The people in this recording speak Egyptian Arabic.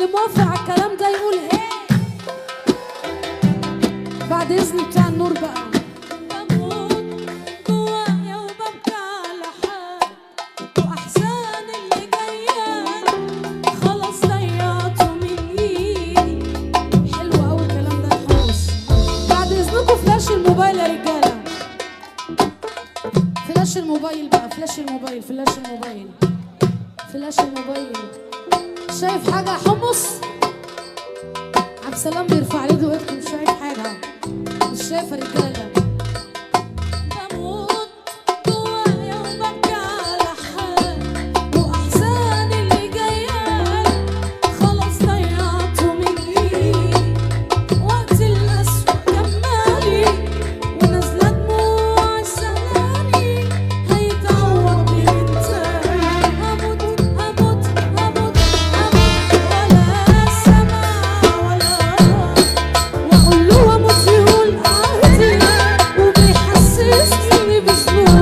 اللي موافق على الكلام ده يقول هي بعد اذن بتاع النور بقى بموت جوايا وببكي على حالي واحزان اللي جايالي خلاص ضيعته من ايدي حلو قوي الكلام ده يا حوش بعد اذنكم فلاش الموبايل يا رجاله فلاش الموبايل بقى فلاش الموبايل فلاش الموبايل فلاش الموبايل شايف حاجة يا حمص؟ عبد السلام بيرفع ايده ويكتب مش شايف حاجة مش شايف يا رجالة بموت جوايا وببكي على حالي وأحزاني اللي جايالي خلاص ضيعته من إيدي وقت الأسوأ كمالي ونازلة دموع السلامي هيتعوض بإنتاجي هموت هموت هموت هموت ولا سمع ولا وأقول له هموت يقول عادي وبيحسسني بذنوبي